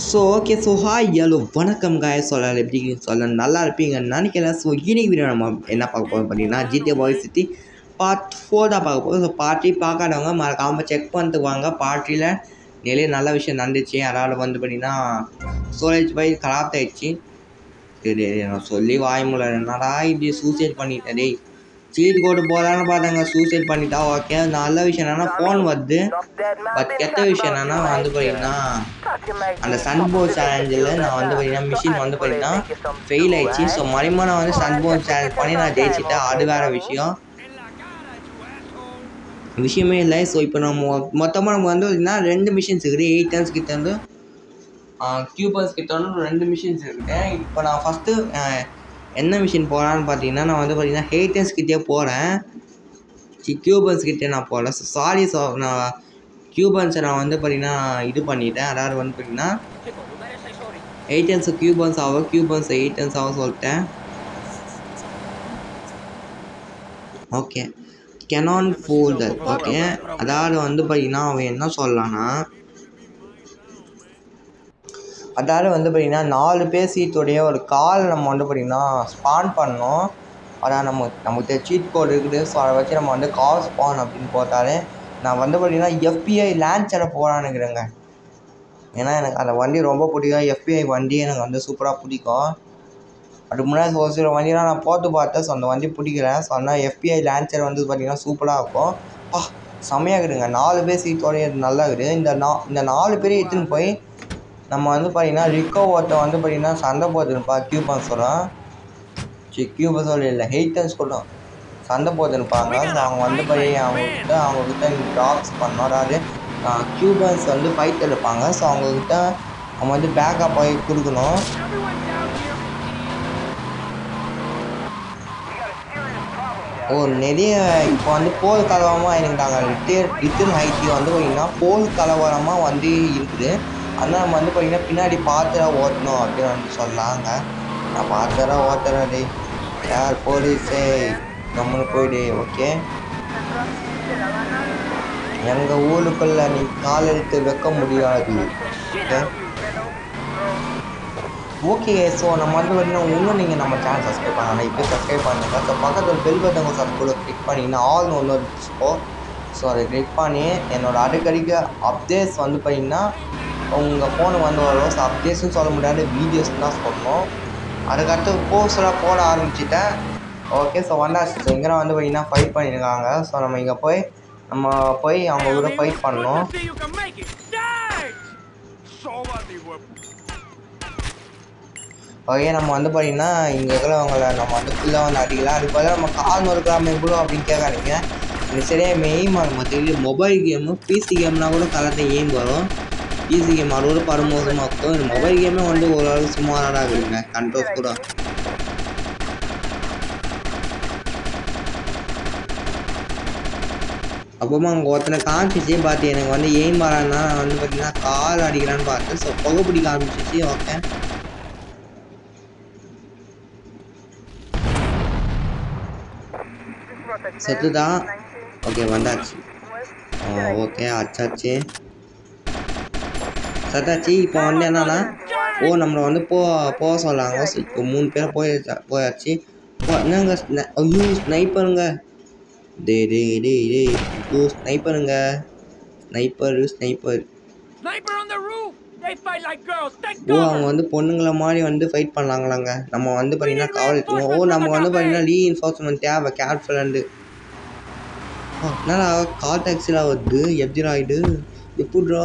So okay so hi hello வணக்கம் காய சொல்லலாம் எப்படி இருக்கீங்க சொல்ல நல்லா இருப்பீங்கன்னு நினைக்கிறேன் ஸோ இன்னைக்கு வீடியோ நம்ம என்ன பார்க்க போகிறோம் பார்த்தீங்கன்னா GTA vice city part four தான் பார்க்க போகிறோம் ஸோ பார்ட்டி பார்க்காதவங்க மறக்காமல் செக் பண்ணிட்டு வாங்க பார்ட்டியில் நிறைய நல்ல விஷயம் நடந்துச்சு அதனால் வந்து பார்த்தீங்கன்னா ஸ்டோரேஜ் பை கராப்ட் ஆயிடுச்சு சரி நான் சொல்லி வாய் முல என்னடா இப்படி சூசைட் பண்ணிட்டேன் டேய் சீட் கோடு போகலான்னு பார்த்தாங்க சூசைட் பண்ணிட்டா ஓகே நல்ல விஷயம் என்னன்னா ஃபோன் வருது பட் கெட்ட விஷயம் என்னன்னா வந்து பார்த்தீங்கன்னா அந்த சன்போ சேலஞ்சில் நான் வந்து பார்த்தீங்கன்னா மிஷின் வந்து பார்த்தீங்கன்னா ஃபெயில் ஆயிடுச்சு ஸோ மறுபடியும் நான் வந்து சன்போ சேலஞ்ச் பண்ணி நான் ஜெயிச்சிட்டேன் அது வேற விஷயம் விஷயமே இல்லை ஸோ இப்போ நம்ம மொத்தமாக நம்ம வந்து பார்த்தீங்கன்னா ரெண்டு மிஷின்ஸ் இருக்குது எயிட் டன்ஸ் கிட்ட வந்து கியூபர்ஸ் கிட்ட வந்து ரெண்டு மிஷின்ஸ் இருக்குது இப்போ நான் ஃபஸ்ட்டு என்ன மிஷின் போகலான்னு பார்த்தீங்கன்னா நான் வந்து பார்த்தீங்கன்னா ஹேட்டர்ஸ் கிட்டே போகிறேன் கியூபன்ஸ் கிட்டே நான் போகல ஸோ சாரி ஸோ நான் கியூபன்ஸை நான் வந்து பார்த்தீங்கன்னா இது பண்ணிட்டேன் அதாவது வந்து பார்த்தீங்கன்னா எயிட்டன்ஸ் கியூபன்ஸ் ஆகும் கியூபன்ஸ் எயிட்டன்ஸ் ஆகும் சொல்லிட்டேன் ஓகே கெனான் ஃபோல்டர் ஓகே அதாவது வந்து பார்த்தீங்கன்னா அவன் என்ன சொல்லலான்னா அதாவது வந்து பார்த்திங்கன்னா நாலு பேர் சீட்டுடைய ஒரு கால் நம்ம வந்து பார்த்திங்கன்னா ஸ்பான் பண்ணோம் அதான் நம்ம நமக்கு சீட் கோட் இருக்குது ஸோ அதை வச்சு நம்ம வந்து கால் ஸ்பான் அப்படின்னு போட்டாலே நான் வந்து பார்த்திங்கன்னா எஃபிஐ லான்ச்சரை போகலான்னுக்கிறேங்க ஏன்னா எனக்கு அந்த வண்டி ரொம்ப பிடிக்கும் எஃபிஐ வண்டி எனக்கு வந்து சூப்பராக பிடிக்கும் அதுக்கு முன்னாடி ஒரு சில வண்டியெலாம் நான் போட்டு பார்த்தேன் ஸோ அந்த வண்டி பிடிக்கல ஸோ ஆனால் எஃபிஐ லான்ச்சர் வந்து பார்த்திங்கன்னா சூப்பராக இருக்கும் பா செம்மையாக இருக்குதுங்க நாலு பேர் சீட்டோடைய நல்லா இருக்குது இந்த நா இந்த நாலு பேரையும் எடுத்துன்னு போய் நம்ம வந்து பார்த்தீங்கன்னா ரிக்கோ ஒருத்த வந்து பார்த்தீங்கன்னா சண்டை போட்டுருப்பா கியூபன்ஸோட சி கியூபன்ஸோட இல்லை ஹெய்டன்ஸ் கூட சண்டை போட்டுருப்பாங்க ஸோ அவங்க வந்து போய் அவங்கக்கிட்ட அவங்கக்கிட்ட ட்ராப்ஸ் பண்ணோம் அதாவது கியூபன்ஸ் வந்து ஃபைட் இருப்பாங்க ஸோ அவங்கக்கிட்ட அவங்க வந்து பேக்கப் போய் கொடுக்கணும் ஓ நிறைய இப்போ வந்து போல் கலவரமாக இருக்கிறாங்க ரிட்டேர் ரிட்டர்ன் ஹைட்டி வந்து பார்த்திங்கன்னா போல் கலவரமாக வந்து இருக்குது அதனால் நம்ம வந்து பார்த்திங்கன்னா பின்னாடி பார்த்து தான் ஓட்டணும் அப்படின்னு வந்து சொல்லாங்க நான் பார்த்து தான் ஓட்டுறேன் டே யார் போலீஸே நம்மளு போயிடு ஓகே எங்கள் ஊருக்குள்ளே நீ கால் எடுத்து வைக்க முடியாது ஓகே ஓகே ஸோ நம்ம வந்து பார்த்தீங்கன்னா இன்னும் நீங்கள் நம்ம சேனல் சப்ஸ்கிரைப் பண்ணலாம் இப்போ சப்ஸ்கிரைப் பண்ணுங்கள் ஸோ பக்கத்தில் பெல் பட்டன் சப்ஸ்கிரைப் கிளிக் பண்ணிங்கன்னா ஆல் ஒன்று வச்சுக்கோ ஸோ அதை கிளிக் பண்ணி என்னோடய அடிக்கடிக்கு அப்டேட்ஸ் வந்து பார்த்தீங்கன்னா உங்கள் ஃபோனுக்கு வந்து வரும் ஸோ அப்டேட்ஸ்னு சொல்ல முடியாது வீடியோஸ் தான் சொல்லணும் அதுக்கடுத்து போஸ்டெல்லாம் போட ஆரம்பிச்சிட்டேன் ஓகே ஸோ வந்தாச்சு ஸோ இங்கே வந்து பார்த்தீங்கன்னா ஃபைட் பண்ணியிருக்காங்க ஸோ நம்ம இங்கே போய் நம்ம போய் அவங்க கூட ஃபைட் பண்ணோம் ஓகே நம்ம வந்து பார்த்தீங்கன்னா இங்கே இருக்கிறவங்கள நம்ம வந்து ஃபுல்லாக வந்து அடிக்கலாம் அதுக்கு பதிலாக நம்ம கால் நொறுக்கலாமே கூட அப்படின்னு கேட்காதீங்க எனக்கு சரியாக எய்ம் ஆக மாட்டேங்குது மொபைல் கேமு பிசி கேம்னா கூட கரெக்டாக எய்ம் வரும் பிசி கேம் அதோட பரமோசமாக இருக்கும் இந்த மொபைல் கேமே வந்து ஓரளவுக்கு சுமாராக இருக்குதுங்க கண்ட்ரோல்ஸ் கூட அப்போமா அங்கே ஒருத்தனை காமிச்சிச்சு பார்த்து எனக்கு வந்து எய்ம் வரான்னா நான் வந்து பார்த்தீங்கன்னா கால் அடிக்கிறான்னு பார்த்து ஸோ புகை பிடிக்க ஆரம்பிச்சிச்சு ஓகே செத்துதா ஓகே வந்தாச்சு ஓகே அச்சாச்சு சத்தாச்சு இப்போ வந்து என்னன்னா ஓ நம்மளை வந்து போ போக சொல்லாங்க ஸோ இப்போ மூணு பேர் போய் போயாச்சு என்னங்க ஐயோ ஸ்னைப்பருங்க டே டே டே டே ஐயோ ஸ்னைப்பருங்க ஸ்னைப்பர் ஸ்னைப்பர் ஓ அவங்க வந்து பொண்ணுங்களை மாதிரி வந்து ஃபைட் பண்ணாங்களாங்க நம்ம வந்து பார்த்தீங்கன்னா காவல் எடுத்துக்கணும் ஓ நம்ம வந்து பார்த்தீங்கன்னா ரீ இன்ஃபோர்ஸ்மெண்ட் தேவை கேர்ஃபுல்லாண்டு ஓ என்னடா கால் டாக்ஸியில் வருது எப்படிடா இது எப்படிரா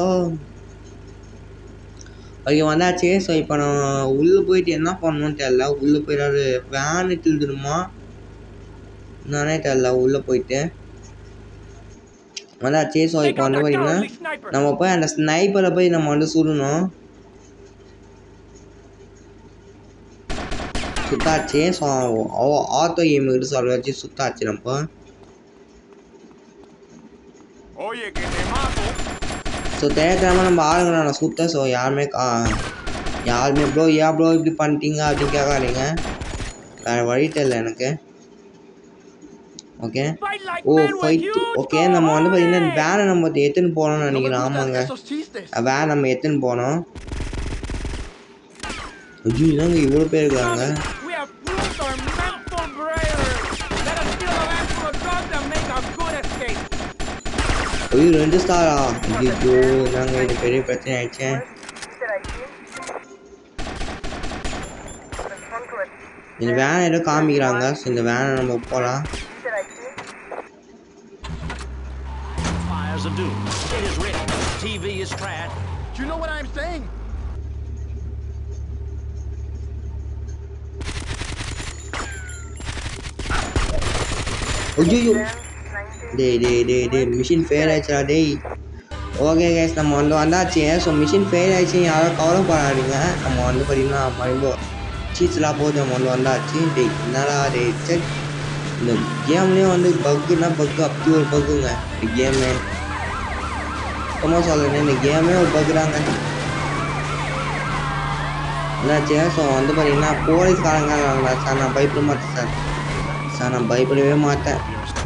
ஓகே வந்தாச்சு ஸோ இப்போ நான் உள்ளே போயிட்டு என்ன பண்ணணும்னு தெரில உள்ளே போயிடாது வேன் திருடுமா நானே தெரில உள்ளே போயிட்டு வந்தாச்சு ஸோ இப்போ வந்து பார்த்தீங்கன்னா நம்ம போய் அந்த ஸ்னைப்பரை போய் நம்ம வந்து சுடணும் சுத்தாச்சு ஸோ ஆட்டோ எய்முக்கிட்ட சொல்ல வச்சு சுத்தாச்சு நம்ம ஸோ தேவையில்லாமல் நம்ம ஆளுங்களை நான் சுத்த ஸோ யாருமே கா யாருமே ப்ரோ ஏன் ப்ரோ இப்படி பண்ணிட்டீங்க அப்படின்னு கேட்காதீங்க வேறு வழி தெரியல எனக்கு ஓகே ஓ ஃபைட் ஓகே நம்ம வந்து பார்த்தீங்கன்னா வேனை நம்ம எடுத்துன்னு போகணும்னு நினைக்கிறேன் ஆமாங்க வேன் நம்ம எடுத்துன்னு போனோம் ஐயோ என்னங்க இவ்வளோ பேர் இருக்காங்க We have proved our mental brainers. Let us steal a handful of drugs and make a good escape. ஐயோ ரெண்டு ஸ்டாரா ஐயோ நாங்கள் இது பெரிய பிரச்சனை ஆயிடுச்சு இந்த வேனை ஏதோ காமிக்கிறாங்க ஸோ இந்த வேனை நம்ம போகலாம் Fires of doom. It is written. TV is trash. Do you know what I'm saying? ஐயோ டேய் டேய் டேய் டேய் மிஷின் ஃபெயில் ஆயிடுச்சுடா டேய் ஓகே கேஸ் நம்ம வந்து வந்தாச்சு ஸோ மிஷின் ஃபெயில் ஆயிடுச்சு யாரும் கவலைப்படாதீங்க நம்ம வந்து பார்த்தீங்கன்னா மறுபடியும் சீட்ஸ்லாம் போட்டு நம்ம வந்து வந்தாச்சு டேய் என்னடா டேய் செக் இந்த கேம்லேயும் வந்து பக்குன்னா பக்கு அப்படி ஒரு பக்குங்க இந்த கேமு சும்மா சொல்கிறேன் இந்த கேமே ஒரு பக்கு தாங்க என்னாச்சு ஸோ வந்து பார்த்தீங்கன்னா போலீஸ்காரங்க சார் நான் பயப்பட மாட்டேன் சார் சார் நான் பயப்படவே மாட்டேன்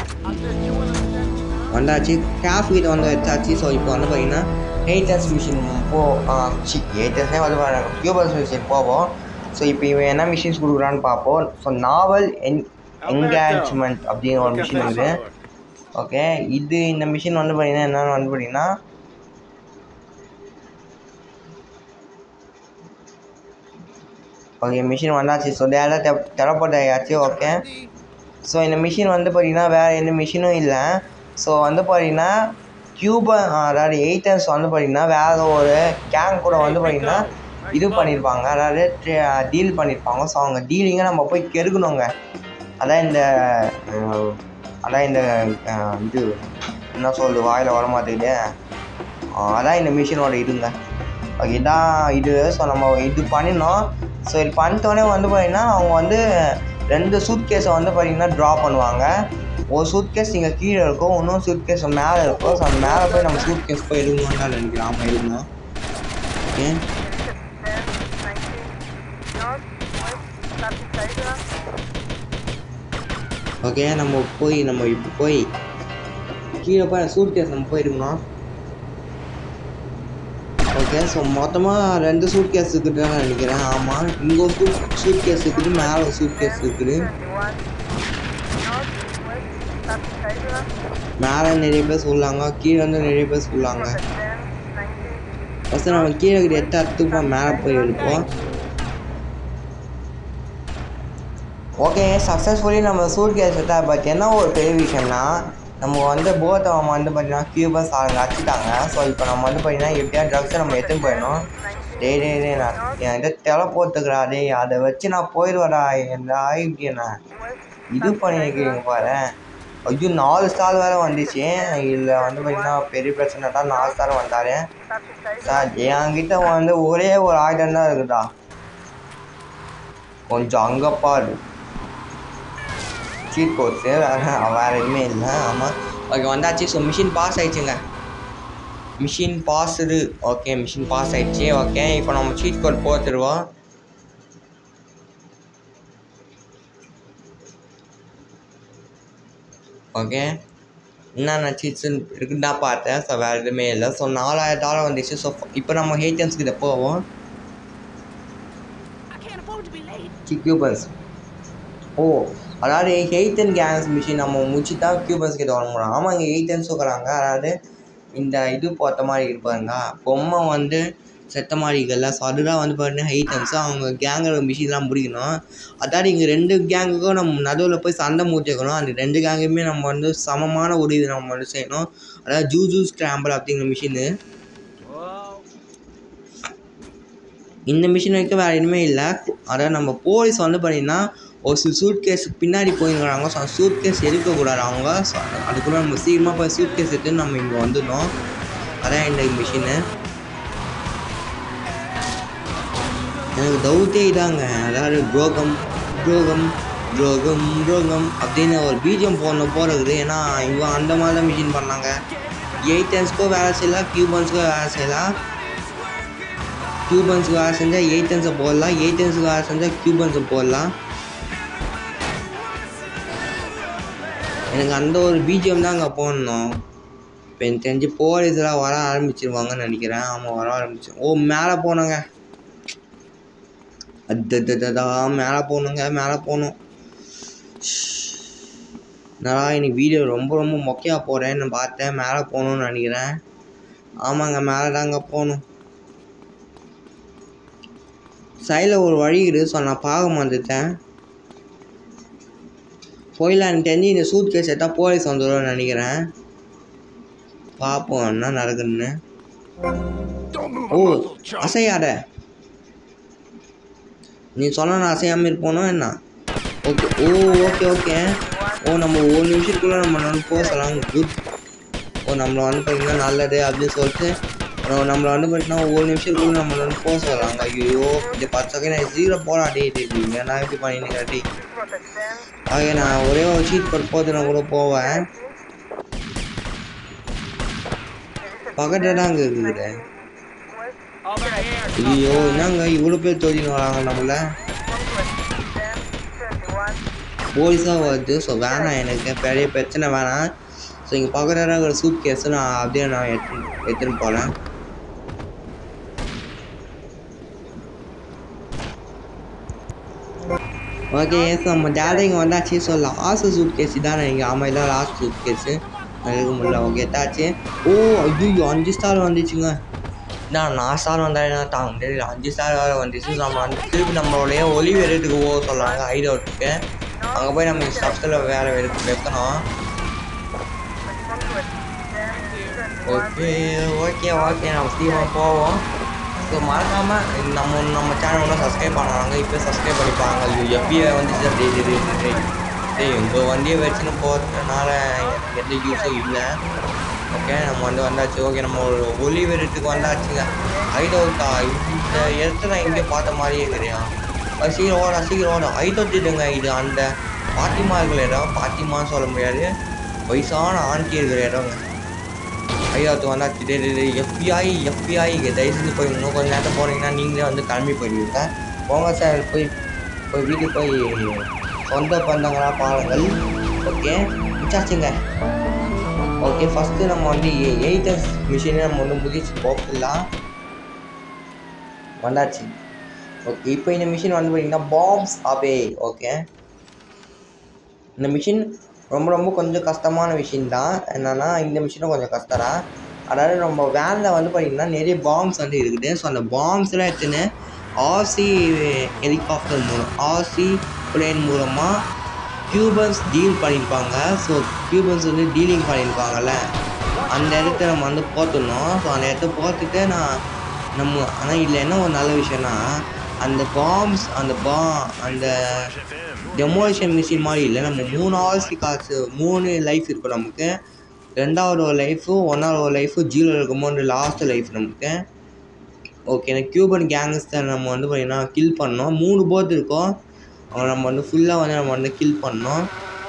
வந்தாச்சு கிராஃப் கிட்ட வந்து வச்சாச்சு ஸோ இப்போ வந்து பார்த்தீங்கன்னா எயிட்டர்ஸ் மிஷின் போ சி எயிட்டர்ஸ்னே வந்து கியூபர்ஸ் மிஷின் போவோம் ஸோ இப்போ இவன் என்ன மிஷின்ஸ் கொடுக்குறான்னு பார்ப்போம் ஸோ நாவல் என் என்கேஜ்மெண்ட் அப்படின்னு ஒரு மிஷின் இருக்குது ஓகே இது இந்த மிஷின் வந்து பார்த்தீங்கன்னா என்னென்னு வந்து பார்த்தீங்கன்னா ஓகே மிஷின் வந்தாச்சு ஸோ டேரக்டாக தெ தெரப்போர்ட் ஆகியாச்சு ஓகே ஸோ இந்த மிஷின் வந்து பார்த்தீங்கன்னா வேறு எந்த மிஷினும் இல்லை ஸோ வந்து பார்த்தீங்கன்னா கியூப அதாவது எயிட்டர்ஸ் வந்து பார்த்தீங்கன்னா வேறு ஒரு கேங் கூட வந்து பார்த்தீங்கன்னா இது பண்ணியிருப்பாங்க அதாவது டீல் பண்ணியிருப்பாங்க ஸோ அவங்க டீலிங்கை நம்ம போய் கெடுக்கணுங்க அதான் இந்த அஹ், அதான் இந்த அஹ், இது என்ன சொல்லுது வாயில் வர மாட்டேங்குது அஹ், அதான் இந்த மிஷினோட இதுங்க ஓகே இதான் இது ஸோ நம்ம இது பண்ணினோம் ஸோ இது பண்ணிட்டோடனே வந்து பார்த்தீங்கன்னா அவங்க வந்து ரெண்டு சூட் கேஸை வந்து பார்த்தீங்கன்னா ட்ரா பண்ணுவாங்க ஒரு சூட் கேஸ் இங்கே கீழே இருக்கும் இன்னொரு சூட் கேஸ் மேலே இருக்கும் ஸோ அந்த மேலே போய் நம்ம சூட் கேஸ் போய் எடுக்கணும்னு தான் நினைக்கிறேன் ஆமாம் எடுக்கணும் ஓகே ஓகே நம்ம போய் நம்ம இப்போ போய் கீழே போய் சூட் கேஸ் நம்ம போய் எடுக்கணும் ஓகே ஸோ மொத்தமாக ரெண்டு சூட் கேஸ் இருக்குன்னு தான் நினைக்கிறேன் ஆமாம் இங்கே ஒரு சூட் சூட் கேஸ் இருக்குது மேலே ஒரு சூட் கேஸ் இருக்குது மேலே நிறைய பேர் சொல்லாங்க கீழே வந்து நிறைய பேர் சொல்லாங்க ஃபஸ்ட்டு நம்ம கீழே இருக்கிற எட்டு அத்துப்போம் மேலே போய் எடுப்போம் ஓகே சக்ஸஸ்ஃபுல்லி நம்ம சூட் கேஸ் எடுத்தா பட் என்ன ஒரு பெரிய விஷயம்னா நம்ம வந்து போத்தை அவங்க வந்து பார்த்தீங்கன்னா கியூபஸ் அவங்க அடிச்சிட்டாங்க ஸோ இப்போ நம்ம வந்து பார்த்தீங்கன்னா எப்படியா ட்ரக்ஸை நம்ம எடுத்துன்னு போயிடணும் டேய் டேய் டேய் நான் என்கிட்ட தெலை போட்டுக்கிறா டேய் அதை வச்சு நான் போயிடுவேடா என்னடா இப்படி நான் இது பண்ணி வைக்கிறீங்க பாரு ஐயோ நாலு ஸ்டார் வேறு வந்துச்சு இதில் வந்து பார்த்தீங்கன்னா பெரிய பிரச்சனை தான் நாலு ஸ்டார் வந்தார் சார் என்கிட்ட வந்து ஒரே ஒரு ஆயுதம் தான் இருக்குதா கொஞ்சம் அங்கே பாரு சீட் கோர்ஸு வேறு வேறு எதுவுமே இல்லை ஆமாம் ஓகே வந்தாச்சு ஸோ மிஷின் பாஸ் ஆயிடுச்சுங்க machine passed okay machine pass ஆயிடுச்சு ஓகே இப்போ நம்ம சீட் கோட் போட்டுருவோம் ஓகே என்னென்ன சீட்ஸ் இருக்குன்னு தான் பார்த்தேன் ஸோ வேறு எதுவுமே இல்லை ஸோ நாலாயிரம் டாலர் வந்துச்சு ஸோ இப்போ நம்ம ஹேட்டன்ஸ் கிட்ட போவோம் I can't afford to be late. Cubans ஓ அதாவது ஹெய்டன் கேங்ஸ் மிஷின் நம்ம முடிச்சு தான் கியூபன்ஸ் கிட்ட வர முடியும் ஆமாம் இங்கே எயிட்டன்ஸ் இருக்கிறாங்க அதாவது இந்த இது போட்ட மாதிரி இருப்பாருங்க பொம்மை வந்து செத்த மாதிரி இருக்குல்ல ஸோ அதுதான் வந்து பார்த்தீங்கன்னா ஹெய்டன்ஸ் அவங்க கேங்கில் மிஷின்லாம் முடிக்கணும் அதாவது இங்கே ரெண்டு கேங்குக்கும் நம்ம நடுவில் போய் சண்டை மூட்டிக்கணும் அந்த ரெண்டு கேங்குமே நம்ம வந்து சமமான ஒரு இது நம்ம வந்து செய்யணும் அதாவது ஜூ ஜூ ஸ்கிராம்பிள் அப்படிங்கிற மிஷினு இந்த மிஷின் வரைக்கும் வேறு எதுவுமே இல்லை அதாவது நம்ம போலீஸ் வந்து பார்த்தீங்கன்னா ஒரு சில சூட் கேஸ் பின்னாடி போயிருக்கிறாங்க ஸோ சூட் கேஸ் எடுக்கக்கூடாது அவங்க ஸோ அதுக்குள்ள நம்ம சீக்கிரமாக போய் சூட் கேஸ் எடுத்து நம்ம இங்கே வந்துடணும் அதான் இந்த மிஷினு எனக்கு டவுட்டே இதாங்க அதாவது துரோகம் துரோகம் துரோகம் துரோகம் அப்படின்னு ஒரு பீஜம் போடணும் போடுறது ஏன்னா இவன் அந்த மாதிரி தான் மிஷின் பண்ணாங்க எயிட்டன்ஸ்க்கும் வேலை செய்யலாம் கியூபன்ஸ்க்கும் வேலை செய்யலாம் கியூபன்ஸுக்கு வேலை செஞ்சால் எயிட்டன்ஸை போடலாம் எயிட்டன்ஸுக்கு வேலை செஞ்சால் கியூபன்ஸை போடலாம் எனக்கு அந்த ஒரு பிஜிஎம் தான் அங்கே போடணும் இப்போ எனக்கு தெரிஞ்சு போலீஸ்லாம் வர ஆரம்பிச்சிருவாங்கன்னு நினைக்கிறேன் ஆமாம் வர ஆரம்பிச்சு ஓ மேலே போனோங்க அத்தா மேலே போகணுங்க மேலே போகணும் நான் இன்னைக்கு வீடியோ ரொம்ப ரொம்ப மொக்கையாக போகிறேன்னு பார்த்தேன் மேலே போகணுன்னு நினைக்கிறேன் ஆமாங்க மேலே தாங்க போகணும் சைடில் ஒரு வழி இருக்குது ஸோ நான் பார்க்க வந்துட்டேன் போயிடலாம் தெரிஞ்சு இந்த சூட் கேஸ் எடுத்தால் போலீஸ் வந்துடும்னு நினைக்கிறேன் பார்ப்போம் என்ன நடக்குதுன்னு ஓ அசையாத நீ சொன்ன நான் அசையாமல் இருப்போனோ என்ன ஓகே ஓ ஓகே ஓகே ஓ நம்ம ஒரு நிமிஷத்துக்குள்ளே நம்ம வந்து போக சொல்லலாம் குட் ஓ நம்மளை வந்து பார்த்தீங்கன்னா நல்லது அப்படின்னு சொல்லிட்டு நம்ம நம்மளை வந்து பார்த்தீங்கன்னா ஒரு நிமிஷத்துக்குள்ளே நம்ம வந்து போக சொல்லலாங்க ஐயோ இந்த பத்து செகண்ட் ஜீரோ போடா டே டே நான் எப்படி பண்ணிட்டு டே ஆகே நான் ஒரே ஒரு சீட் போட்டு போட்டு நான் கூட போவேன் பக்கத்தில் தாங்க இருக்குது Over here. ஐயோ என்னங்க இவ்வளோ பேர் தொழில் வராங்க நம்மள போலீஸாக வருது ஸோ வேணாம் எனக்கு பெரிய பிரச்சனை வேணாம் ஸோ இங்கே பக்கத்தில் இருக்கிற சூட் கேஸு நான் அப்படியே நான் எடுத்து எடுத்துன்னு போகிறேன் ஓகே ஸோ நம்ம டேரக்டாக இங்கே வந்தாச்சு ஸோ லாஸ்ட் சூட் கேஸ் தான் இங்கே ஆமாம் இதான் லாஸ்ட் சூட் கேஸு இருக்க முடியல ஓகே எத்தாச்சு ஓ ஐயோ அஞ்சு ஸ்டார் வந்துச்சுங்க நான் நான் ஸ்டார் வந்தாலும் தாங்க முடியல அஞ்சு ஸ்டார் வேறு வந்துச்சு நம்ம வந்து திருப்பி நம்மளுடைய ஒளி வெறதுக்கு போக சொல்கிறாங்க ஐடவுட்டுக்கு அங்கே போய் நம்ம சப்ஸ்கிரைப் வேறு வெறுக்கு வைக்கணும் ஓகே ஓகே ஓகே நம்ம சீக்கிரம் போவோம் ஸோ மறக்காமல் நம்ம நம்ம சேனல் ஒன்றும் சப்ஸ்கிரைப் பண்ணாங்க இப்போ சப்ஸ்கிரைப் பண்ணிப்பாங்க ஐயோ எப்பயே வந்துச்சு டேய் டேய் டேய் டேய் டேய் டேய் உங்கள் வண்டியை வச்சுன்னு போகிறதுனால எனக்கு எந்த யூஸும் இல்லை ஓகே நம்ம வந்து வந்தாச்சு ஓகே நம்ம ஒரு ஒளி வெறிட்டுக்கு வந்தாச்சுங்க ஐடவுட்டா இந்த இடத்துல நான் எங்கேயோ பார்த்த மாதிரியே இருக்கிறியா அது சீக்கிரம் ஓட சீக்கிரம் ஓட ஐடவுட்டுங்க இது அந்த பாத்திமா இருக்கிற இடம் பாத்திமான்னு சொல்ல முடியாது வயசான ஆண்டி இருக்கிற இடங்க ஐயாத்து வந்தாச்சு டே டே எஃபிஐ எஃபிஐ தயவு செஞ்சு போய் இன்னும் கொஞ்சம் நேரத்தில் போனீங்கன்னா நீங்களே வந்து கிளம்பி போயிடுவீங்க போங்க சார் போய் போய் வீட்டுக்கு போய் சொந்த பந்தங்களா பாருங்கள் ஓகே முடிச்சாச்சுங்க ஓகே ஃபஸ்ட்டு நம்ம வந்து எயிட்டர்ஸ் மிஷினை நம்ம வந்து முடிச்சு போக்கலாம் வந்தாச்சு ஓகே இப்போ இந்த மிஷின் வந்து பார்த்தீங்கன்னா பாம்ஸ் அவே ஓகே இந்த மிஷின் ரொம்ப ரொம்ப கொஞ்சம் கஷ்டமான விஷயம் தான் என்னென்னா இந்த மிஷினும் கொஞ்சம் கஷ்டம் தான் அதாவது நம்ம வேனில் வந்து பார்த்திங்கன்னா நிறைய பாம்ஸ் வந்து இருக்குது ஸோ அந்த பாம்ஸ்லாம் எடுத்துன்னு ஆர்சி ஹெலிகாப்டர் மூலம் ஆர்சி பிளேன் மூலமாக கியூபன்ஸ் டீல் பண்ணியிருப்பாங்க ஸோ கியூபன்ஸ் வந்து டீலிங் பண்ணியிருப்பாங்கல்ல அந்த இடத்த நம்ம வந்து போட்டுடணும் ஸோ அந்த இடத்த போட்டுட்டு நான் நம்ம ஆனால் இதில் என்ன ஒரு நல்ல விஷயம்னா அந்த பாம்ஸ் அந்த பா அந்த டெமோலிஷன் மிஷின் மாதிரி இல்லை நம்ம மூணு ஹவர்ஸ்க்கு காசு மூணு லைஃப் இருக்கும் நமக்கு ரெண்டாவது ஒரு லைஃபு ஒன்றாவது ஒரு லைஃபு ஜீரோ இருக்கும்போது லாஸ்ட் லைஃப் நமக்கு ஓகே இந்த கியூபன் கேங்ஸ்டர் நம்ம வந்து பார்த்திங்கன்னா கில் பண்ணோம் மூணு போட் இருக்கும் அவங்க நம்ம வந்து ஃபுல்லாக வந்து நம்ம வந்து கில் பண்ணோம்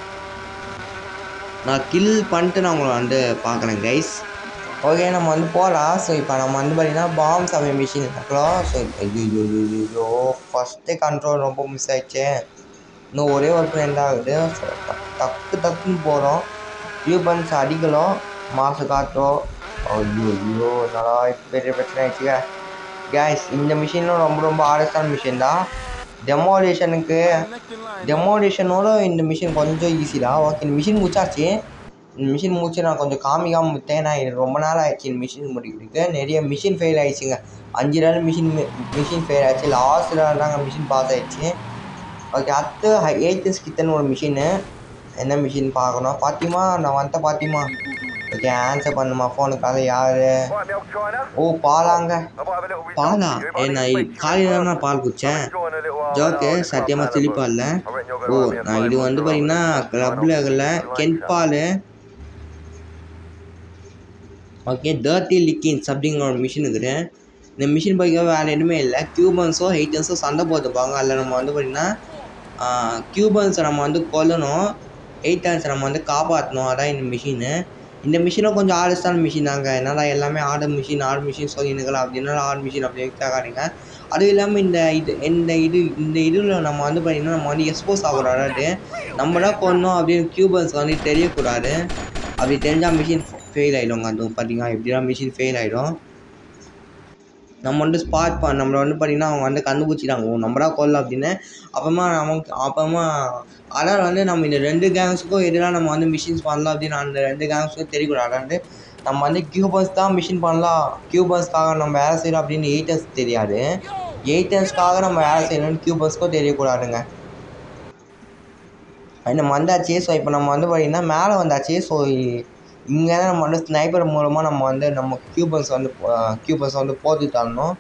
நான் கில் பண்ணிட்டு நான் உங்களை வந்து பார்க்குறேன் கைஸ் ஓகே நம்ம வந்து போகலாம் ஸோ இப்போ நம்ம வந்து பார்த்திங்கன்னா பாம்ஸ் அவை மிஷின் இருக்கலாம் ஸோ ஐயோ ஐயோ ஃபஸ்ட்டே கண்ட்ரோல் ரொம்ப மிஸ் ஆயிடுச்சு இன்னும் ஒரே ஒரு ஃப்ரெண்ட் ஆகுது ஸோ டக்கு டக்குன்னு போகிறோம் டியூபன்ஸ் அடிக்கலாம் மாசு காற்றோம் ஐயோ ஐயோ என்னடா இப்போ பெரிய பிரச்சனை ஆயிடுச்சுங்க கேஸ் இந்த மிஷினும் ரொம்ப ரொம்ப ஆரஸ்டான மிஷின் தான் டெமோலேஷனுக்கு டெமோலேஷனோட இந்த மிஷின் கொஞ்சம் ஈஸி தான் ஓகே இந்த மிஷின் முடிச்சாச்சு இந்த மிஷின் முடிச்சு நான் கொஞ்சம் காமிக்காமல் விட்டேன் நான் எனக்கு ரொம்ப நாள் ஆயிடுச்சு இந்த மிஷின் முடிக்கிறதுக்கு நிறைய மிஷின் ஃபெயில் ஆயிடுச்சுங்க அஞ்சு நாள் மிஷின் மிஷின் ஃபெயில் ஆயிடுச்சு லாஸ்ட் நாள் தாங்க மிஷின் பாஸ் ஆயிடுச்சு ஓகே அடுத்து ஏஜஸ் கிட்டன்னு ஒரு மிஷினு என்ன மிஷின் பார்க்கணும் பாத்திமா நான் வந்துட்ட பாத்திமா ஓகே ஆன்சர் பண்ணுமா ஃபோனுக்காக யார் ஓ பாலாங்க பாலா ஏ நான் காலையில் தான் நான் பால் குடித்தேன் ஜோக்கு சத்தியமாக சிலிப்பா இல்லை ஓ நான் இது வந்து பார்த்தீங்கன்னா கிளப்பில் இல்லை கென்ட் பால் ஓகே டர்ட்டி லிக்கின்ஸ் அப்படிங்கிற ஒரு மிஷின் இருக்குது இந்த மிஷின் பைக்க வேறு எதுவுமே இல்லை கியூபன்ஸோ ஹெய்டன்ஸோ சண்டை போட்டுப்பாங்க அதில் நம்ம வந்து பார்த்திங்கன்னா கியூபன்ஸை நம்ம வந்து கொல்லணும் எயிட்டன்ஸை நம்ம வந்து காப்பாற்றணும் அதான் இந்த மிஷினு இந்த மிஷினும் கொஞ்சம் ஆர்டஸ்டான மிஷின் தாங்க என்னடா எல்லாமே ஆர்டர் மிஷின் ஆர்டர் மிஷின் சொல்லினுங்களா அப்படின்னா ஆர்டர் மிஷின் அப்படின்னு கேட்காதீங்க அதுவும் இல்லாமல் இந்த இது இந்த இது இந்த இதில் நம்ம வந்து பார்த்திங்கன்னா நம்ம வந்து எக்ஸ்போஸ் ஆகிறோம் அதாவது நம்ம தான் கொண்டோம் அப்படின்னு கியூபன்ஸ் வந்து தெரியக்கூடாது அப்படி தெரிஞ்சால் மிஷின் ஃபெயில் ஆகிடுங்க அது பார்த்தீங்கன்னா எப்படின்னா மிஷின் ஃபெயில் ஆகிடும் நம்ம வந்து ஸ்பாட் பண்ண நம்மளை வந்து பார்த்திங்கன்னா அவங்க வந்து கண்டுபிடிச்சிட்டாங்க ஓ நம்ம தான் கொல்ல அப்படின்னு அப்புறமா நமக்கு அப்புறமா அதான் வந்து நம்ம இந்த ரெண்டு கேங்ஸுக்கும் எதிராக நம்ம வந்து மிஷின்ஸ் பண்ணலாம் அப்படின்னு அந்த ரெண்டு கேங்ஸுக்கும் தெரியக்கூடாது அதாவது நம்ம வந்து கியூபர்ஸ் தான் மிஷின் பண்ணலாம் கியூபர்ஸ்க்காக நம்ம வேலை செய்யலாம் அப்படின்னு எயிட்டர்ஸ் தெரியாது எயிட்டர்ஸ்க்காக நம்ம வேலை செய்யணும்னு கியூபர்ஸ்க்கும் தெரியக்கூடாதுங்க நம்ம வந்தாச்சு ஸோ இப்போ நம்ம வந்து பார்த்திங்கன்னா மேலே வந்தாச்சு ஸோ இங்கே தான் நம்ம வந்து ஸ்னைப்பர் மூலமாக நம்ம வந்து நம்ம கியூபர்ஸ் வந்து கியூபர்ஸ் வந்து போட்டு தரணும்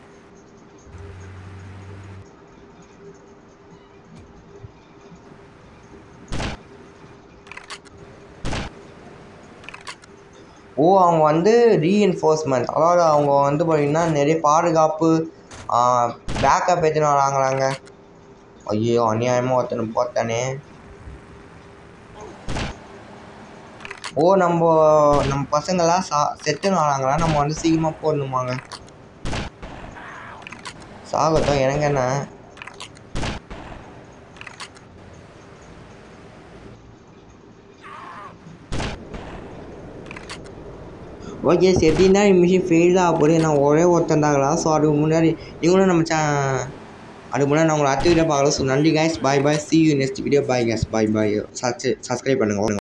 ஓ அவங்க வந்து ரீஎன்ஃபோர்ஸ்மெண்ட் அதாவது அவங்க வந்து பார்த்திங்கன்னா நிறைய பாதுகாப்பு பேக்கப் எடுத்துன்னு வராங்களாங்க ஐயோ அநியாயமாக ஒருத்தனை போட்டானே ஓ நம்ம நம்ம பசங்களாம் சா செத்துன்னு வராங்களா நம்ம வந்து சீக்கிரமாக போடணுமாங்க சாகட்டும் எனக்கு என்ன ஓகே எப்படின்னா மிஷின் ஃபெயில் ஆக போகுது நான் ஒரே ஒருத்தன் தாங்களா ஸோ அதுக்கு முன்னாடி நீங்களும் நம்ம சே அதுக்கு முன்னாடி நான் உங்களை அடுத்த வீடியோ பார்க்கலாம் ஸோ நன்றி guys bye bye see you next video bye guys bye bye subscribe பண்ணுங்கள்